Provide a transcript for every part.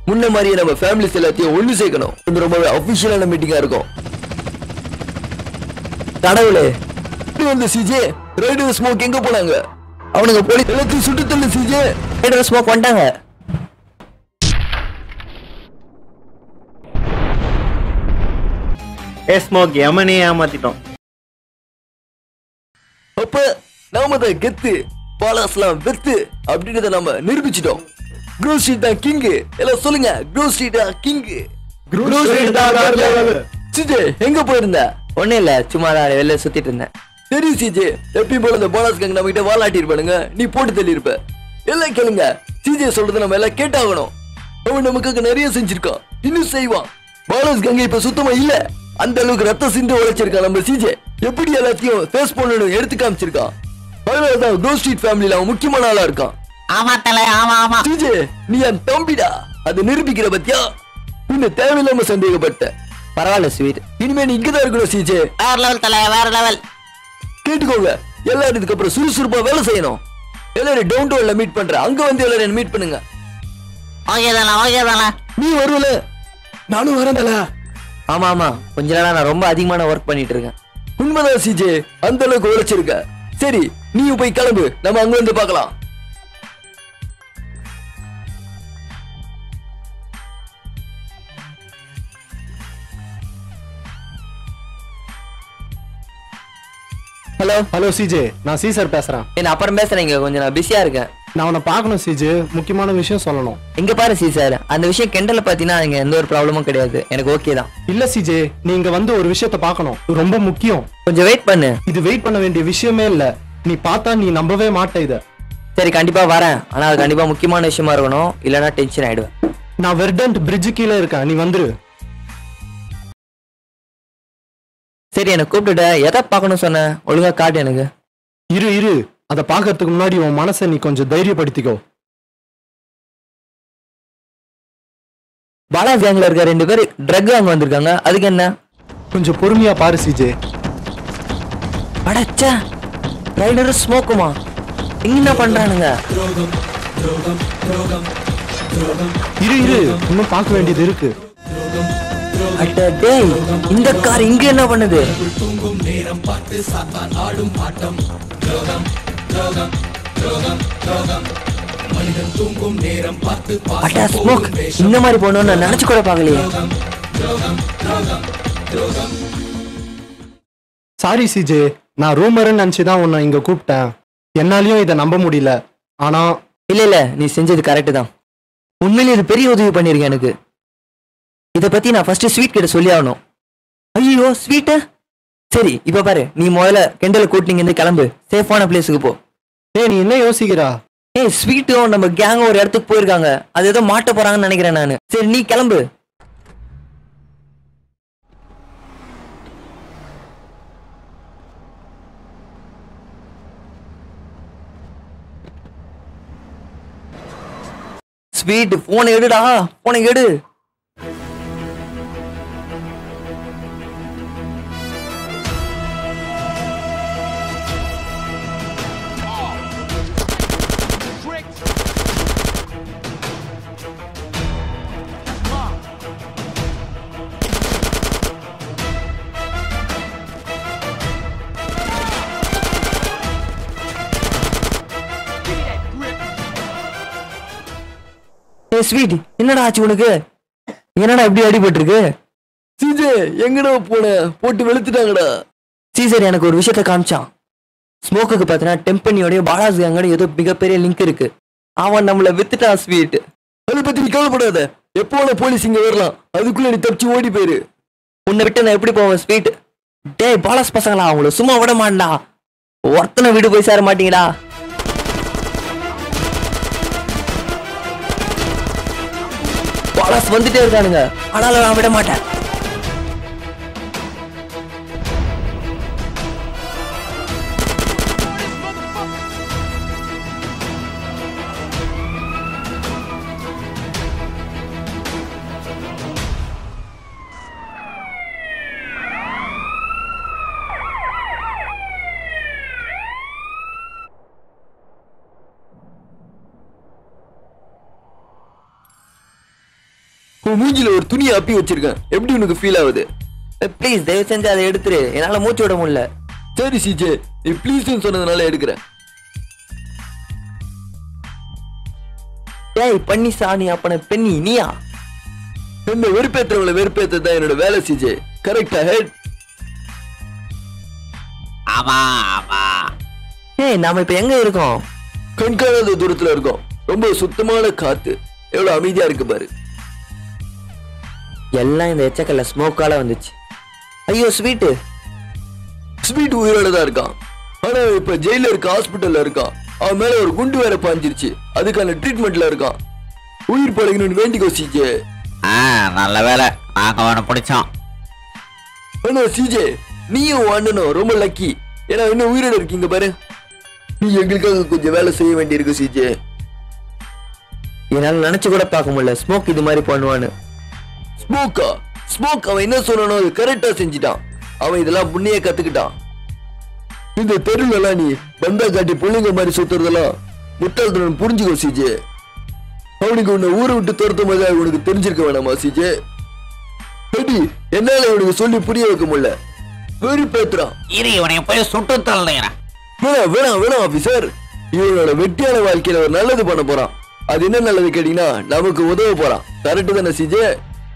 முன்ன மாதிரியே நம்ம ஃபேமிலிஸ் எல்லாத்தையும் ஒண்ணு சேர்க்கணும் இது ரொம்பவே அபிஷியலான மீட்டிங்கா இருக்கும் கடவுளே இப்படி வந்து சிஜே ரைடர் ஸ்மோக் எங்க போனாங்க அவனுங்க போலீஸ் எல்லாத்தையும் சுட்டு தள்ளு சிஜே ரைடர் ஸ்மோக் வந்துட்டாங்க ஏ ஸ்மோக் எமனே ஏமாத்திட்டோம் அப்ப நாம தான் கெத்து பாலாஸ்லாம் வெத்து அப்படின்றத நம்ம நிரூபிச்சிட்டோம் க்ரோ ஸ்ட்ரீட் தான் கிங் எல்லாம் சொல்லுங்க க்ரோ ஸ்ட்ரீட் தான் கிங் க்ரோ ஸ்ட்ரீட் தான் வேற level. சிஜே எங்க போயிருந்த ஒண்ணும் இல்ல சும்மா தான் வெளில சுத்திட்டு இருந்தேன் சரி சிஜே எப்பயும் போல இந்த பாலாஸ் கேங் நம்ம கிட்ட வாலாட்டி இருப்பானுங்க நீ போட்டு தள்ளி இருப்ப எல்லாம் கேளுங்க சிஜே சொல்றது நம்ம எல்லாம் கேட்டாகணும் அவன் நமக்காக நிறைய செஞ்சிருக்கான் இன்னும் செய்வான் பாலாஸ் கேங் இப்ப சுத்தமா இல்ல அந்த அளவுக்கு ரத்த சிந்து உழைச்சிருக்கான் நம்ம சிஜே எப்படி எல்லாத்தையும் ஃபேஸ் பண்ணணும் எடுத்து காமிச்சிருக்கான் அதனாலதான் க்ரோ ஸ்ட்ரீட் ஃபேமிலில அவன் முக்கியமான ஆளா இருக்கான் ஆமா தல ஆமா ஆமா சிஜே நீ என் தம்பிடா அதை நிரூபிக்கிற பத்தியா உன்னை தேவையில்லாம சந்தேகப்பட்ட பரவாயில்ல ஸ்வீட் இனிமே நீ இங்கதான் இருக்கணும் சிஜே வேற லெவல் தல வேற லெவல் கேட்டுக்கோங்க எல்லாரும் இதுக்கப்புறம் சுறுசுறுப்பா வேலை செய்யணும் எல்லாரும் டவுன் டவுன்ல மீட் பண்ற அங்க வந்து எல்லாரும் மீட் பண்ணுங்க ஓகே தானே ஓகே தானே நீ வருவல நானும் வரேன்டல ஆமா ஆமா கொஞ்ச நாளா நான் ரொம்ப அதிகமான ஒர்க் பண்ணிட்டு இருக்கேன் உண்மைதான் சிஜே அந்த அளவுக்கு உழைச்சிருக்க சரி நீயும் போய் கிளம்பு நம்ம அங்க வந்து பார்க்கலாம் ஹலோ ஹலோ சிஜே நான் சீசர் பேசுறேன் என்ன அப்புறம் பேசுறேன் இங்க கொஞ்சம் நான் பிஸியா இருக்கேன் நான் உன்னை பார்க்கணும் சிஜே முக்கியமான விஷயம் சொல்லணும் இங்க பாரு சி சார் அந்த விஷயம் கெண்டல பாத்தீங்கன்னா இங்க எந்த ஒரு ப்ராப்ளமும் கிடையாது எனக்கு ஓகே தான் இல்ல சிஜே நீ இங்க வந்து ஒரு விஷயத்த பார்க்கணும் இது ரொம்ப முக்கியம் கொஞ்சம் வெயிட் பண்ணு இது வெயிட் பண்ண வேண்டிய விஷயமே இல்ல நீ பார்த்தா நீ நம்பவே மாட்ட இத சரி கண்டிப்பா வரேன் ஆனா அது கண்டிப்பா முக்கியமான விஷயமா இருக்கணும் இல்லைன்னா டென்ஷன் ஆயிடுவேன் நான் வெர்டன்ட் பிரிட்ஜு கீழே இருக்கேன் நீ வந்துரு சரி என்ன கூப்பிட்டுட்ட எதை பார்க்கணும் சொன்ன ஒழுங்கா காட்டு எனக்கு இரு இரு அதை பார்க்கறதுக்கு முன்னாடி உன் மனசை நீ கொஞ்சம் தைரியப்படுத்திக்கோ பாலா கேங்ல இருக்க ரெண்டு பேர் ட்ரக் அங்க வந்திருக்காங்க அதுக்கு என்ன கொஞ்சம் பொறுமையா பாரு சிஜே அடச்சா ரைடர் ஸ்மோக்குமா இங்க என்ன பண்றானுங்க இரு இரு இன்னும் பார்க்க வேண்டியது இருக்கு அட டேய் இந்த கார் இங்க என்ன பண்ணுது அட ஸ்மோக் இந்த மாதிரி போகணும்னு நான் நினைச்சு கூட பார்க்கலையே சாரி சிஜே நான் ரூமர்னு நினைச்சு தான் உன்னை இங்க கூப்பிட்டேன் என்னாலயும் இதை நம்ப முடியல ஆனா இல்ல இல்ல நீ செஞ்சது கரெக்ட் தான் உண்மையிலே இது பெரிய உதவி பண்ணிருக்க எனக்கு இத பத்தி நான் ஃபர்ஸ்ட் ஸ்வீட் கிட்ட சொல்லி ஆகணும் ஐயோ ஸ்வீட் சரி இப்ப பாரு நீ முதல்ல கெண்டல கூட்டிங்க இருந்து கிளம்பு சேஃபான பிளேஸுக்கு போ ஏய் நீ என்ன யோசிக்கிறா ஏய் ஸ்வீட்டும் நம்ம கேங் ஒரு இடத்துக்கு போயிருக்காங்க அது ஏதோ மாட்ட போறாங்கன்னு நினைக்கிறேன் நானு சரி நீ கிளம்பு ஸ்வீட் போனை எடுடா போனை எடு ஏ ஸ்வீட் என்னடா ஆச்சு உனக்கு என்னடா இப்படி அடிபட்டிருக்கு சிஜே எங்கடா போன போட்டு வெளுத்துட்டாங்கடா சீசர் எனக்கு ஒரு விஷயத்த காமிச்சான் ஸ்மோக்குக்கு பார்த்தீங்கன்னா டெம்பனியோடய பாலாஸ் கேங்கோட ஏதோ மிகப்பெரிய லிங்க் இருக்கு அவன் நம்மள வித்துட்டான் ஸ்வீட் அதை பத்தி நீ கவலைப்படாத எப்போ வேணா போலீஸ் இங்க வரலாம் அதுக்குள்ள நீ தப்பிச்சு ஓடி போயிரு உன்னை விட்டு நான் எப்படி போவேன் ஸ்வீட் டேய் பாலாஸ் பசங்களா அவங்கள சும்மா விட மாட்டா ஒருத்தனை வீடு போய் சேர மாட்டீங்கடா பாலாஸ் வந்துட்டே இருக்கானுங்க ஆனாலும் நான் விட மாட்டேன் உன் மூஞ்சில ஒரு துணியை அப்பி வச்சிருக்கேன் எப்படி உனக்கு ஃபீல் ஆகுது ப்ளீஸ் தயவு செஞ்சு அதை எடுத்துரு என்னால மூச்சு விட முடியல சரி சிஜே நீ ப்ளீஸ் சொன்னதுனால எடுக்கிறேன் டேய் பண்ணி சாணி அப்பன பெண்ணி நீயா என்ன வெறுப்பேற்றவங்களை வெறுப்பேற்ற தான் என்னோட வேலை சிஜே கரெக்டா ஹெட் ஆமா ஆமா ஏய் நாம இப்ப எங்க இருக்கோம் கண்காணாத தூரத்துல இருக்கோம் ரொம்ப சுத்தமான காத்து எவ்வளவு அமைதியா இருக்கு பாரு எல்லாம் இந்த எச்சக்கல்ல ஸ்மோக்கால வந்துச்சு ஐயோ ஸ்வீட்டு ஸ்வீட் உயிரோட தான் இருக்கான் ஆனா இப்ப ஜெயில இருக்க ஹாஸ்பிட்டல்ல இருக்கான் அவன் மேல ஒரு குண்டு வேற பாஞ்சிருச்சு அதுக்கான ட்ரீட்மெண்ட்ல இருக்கான் உயிர் பழகணும்னு வேண்டிக்கோ சிஜே ஆ நல்ல வேலை நாங்க அவனை பிடிச்சோம் ஆனா சிஜே நீயும் உன் அண்ணனும் ரொம்ப லக்கி ஏன்னா இன்னும் உயிரோட இருக்கீங்க பாரு நீ எங்களுக்காக கொஞ்சம் வேலை செய்ய வேண்டியிருக்கு சிஜே என்னால நினைச்சு கூட பார்க்க முடியல ஸ்மோக் இது மாதிரி பண்ணுவான்னு ஸ்மோக்கா ஸ்மோக் அவன் என்ன சொன்னானோ அது கரெக்டா செஞ்சிட்டான் அவன் இதெல்லாம் புண்ணிய கத்துக்கிட்டான் இந்த தெருவுல எல்லாம் நீ பந்தா காட்டி புள்ளைங்க மாதிரி சுத்துறதெல்லாம் முட்டாள்தனம் புரிஞ்சுக்கோ சிஜே அவனுக்கு உன்னை ஊரை விட்டு துரத்தும் போது உனக்கு தெரிஞ்சிருக்க வேணாமா சிஜே ரெடி என்னால இவனுக்கு சொல்லி புரிய வைக்க முடியல வெறி பேத்துறான் இரு இவனை போய் சுட்டு தள்ளுறேன் வேணாம் வேணாம் வேணாம் ஆபீசர் இவனோட வெட்டியான வாழ்க்கையில ஒரு நல்லது பண்ண போறான் அது என்ன நல்லது கேட்டீங்கன்னா நமக்கு உதவ போறான் கரெக்டு தானே சிஜே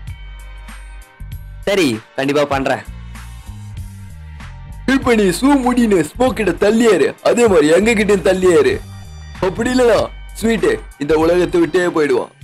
சரி கண்டிப்பா பண்றேன் இப்ப நீ சூ முடின்னு ஸ்மோக் கிட்ட தள்ளியாரு அதே மாதிரி எங்க கிட்டயும் தள்ளியாரு அப்படி இல்லனா ஸ்வீட்டு இந்த உலகத்தை விட்டே போயிடுவான்